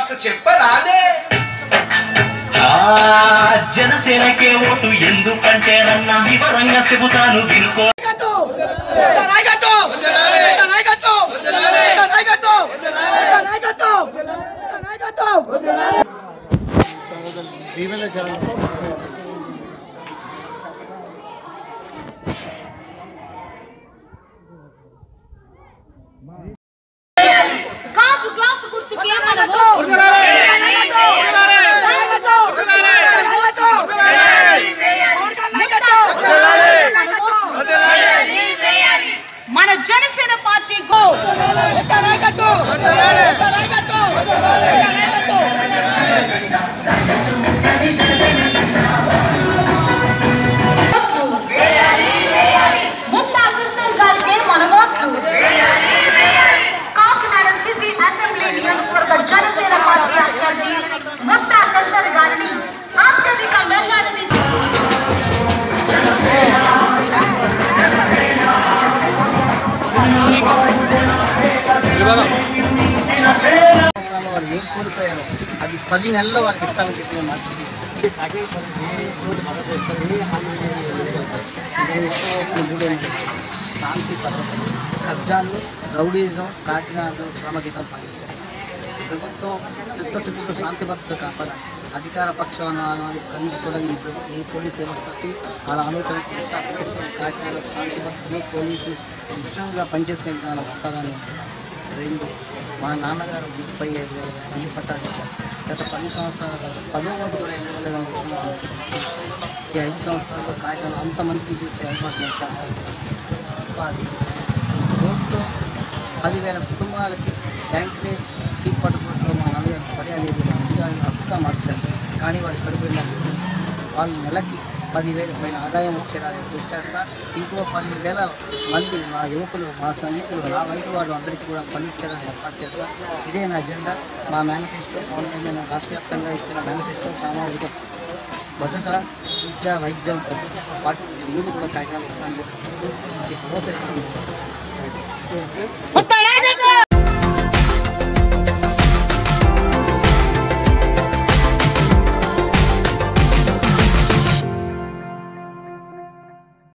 కాస్త చెప్పరాదే ఆ జనసేనకే ఓటు ఎందుకంటే రన్న వివరంగా చెబుతాను వినుకో కాచు గ్లాసు గుర్తుకి మనము మన జనసేన పార్టీ గో ముక్తా సిస్టర్ గారికి మన ఓట్లు కాకినాడ సిటీ అసెంబ్లీ నియోజకవర్గ జనసేన పార్టీ అభ్యర్థి ముక్తా సిస్టర్ గారిని అత్యధిక మెజారిటీ సంవత్సరాల్లో వాళ్ళు ఏం కోల్పోయారో అది పది నెలల్లో వాళ్ళకి ఇస్తామని చెప్పిన మాట శాంతి భద్రత కబ్జాలు రౌడీజం కాకినాడలో క్రమగీతం పాటించారు ప్రభుత్వం చిత్తశుద్ధితో శాంతి భద్రత కాపాడాలి అధికార పక్షాన్ని కనిపించడం ఈ పోలీస్ వ్యవస్థకి వాళ్ళ ఆలోచనకి ఇష్టపడిస్తున్న కాకినాడలో శాంతి భద్రతను పోలీసులు ముఖ్యంగా పనిచేసుకునే వాళ్ళ వాతావరణం రెండు మా నాన్నగారు ముప్పై ఐదు వేల ఇల్లు పట్టాలు ఇచ్చారు గత పది సంవత్సరాల పదో వంతు కూడా ఇవ్వలేదని ఈ ఐదు సంవత్సరాల్లో కాకినాడ అంతమందికి ఇది ఏర్పాటు చేస్తారు ఉపాధి రోడ్లో పదివేల కుటుంబాలకి వెంటనే టీ పట్టుకోవడంలో మా నాన్నగారికి పని అనేది మా అధికారి హక్కుగా మార్చారు కానీ వాళ్ళు కడుపులో వాళ్ళు నెలకి పదివేల పైన ఆదాయం వచ్చేలా నేను కృషి చేస్తా ఇంకో పదివేల మంది మా యువకులు మా స్నేహితులు నా వైపు వాళ్ళు అందరికీ కూడా పని ఇచ్చేయాలని ఏర్పాటు చేస్తా ఇదే నా అజెండా మా మేనిఫెస్టో పవన్ కళ్యాణ్ రాష్ట్ర వ్యాప్తంగా ఇచ్చిన మేనిఫెస్టో సామాజిక భద్రత విద్య వైద్యం వాటి మూడు కూడా కాగితాలు ఇస్తాను ప్రోత్సహిస్తాను